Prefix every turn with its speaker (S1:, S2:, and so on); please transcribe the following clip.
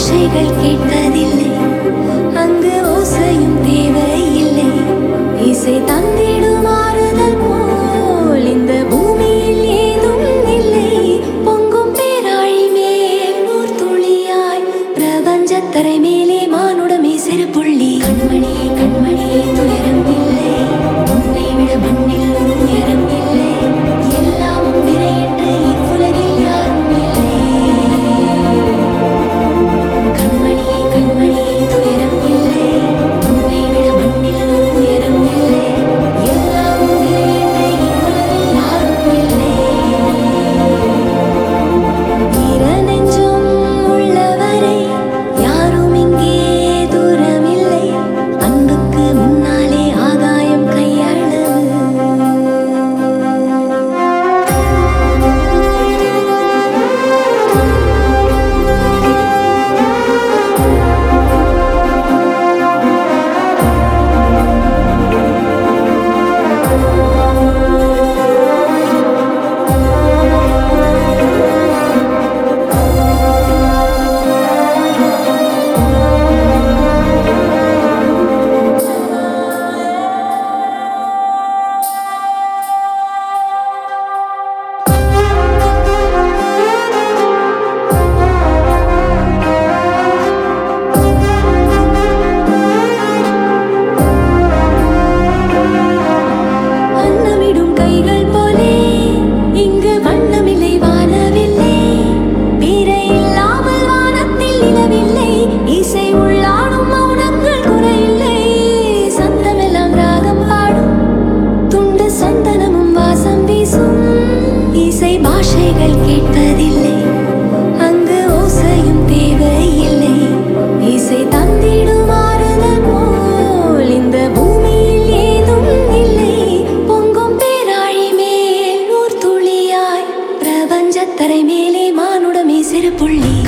S1: பாஷைகள் கேட்பதில்லை அங்கு ஓசையும் தேவையில்லை இசை தந்திடும் ஆறுதல் போல் இந்த பூமியில் ஏதும் இல்லை பொங்கும் பேராழி மேல் நூர் துளியாய் பிரபஞ்சத்தரை மேலே மானுடமே சிறு புள்ளி கண்மணி கண்மணி துயரம் இல்லை உன்னை விட மண்ணில் ஒரு உயரம் இல்லை எல்லாம் உன்னிறை என்று இவ்வுலகில் யாரும் இல்லை கண்மணி கண்மணி துயரம் இல்லை உன்னை விட மண்ணில் ஒரு உயரம் இல்லை எல்லாம் உன்னிறை என்று இவ்வுலகில் யாரும் இல்லை ஈரநெஞ்சம் உள்ளவரை யாரும் இங்கே தூரமில்லை அன்புக்கு முன்னாலே ஆகாயம் கையளவு அன்னமிடும் கைகள் போலே இங்கு வண்ணமில்லை வானவில்லை பிறை இல்லாமல் வானத்தில் நிலவில்லை இசை உள்ளாடும் மௌனங்கள் குறையில்லை சந்தமெல்லாம் ராகம் பாடும் துண்டு சந்தனமும் வாசம் வீசும் இசை பாஷைகள் கேட்பதில்லை அங்கு ஓசையும் தேவையில்லை இசை தந்திடும் ஆறுதல் போல் இந்த பூமியில் ஏதும் இல்லை பொங்கும் பேராழி மேல் நூர் துளியாய் பிரபஞ்சத்தரை மேலே மானுடமே சிறு புள்ளி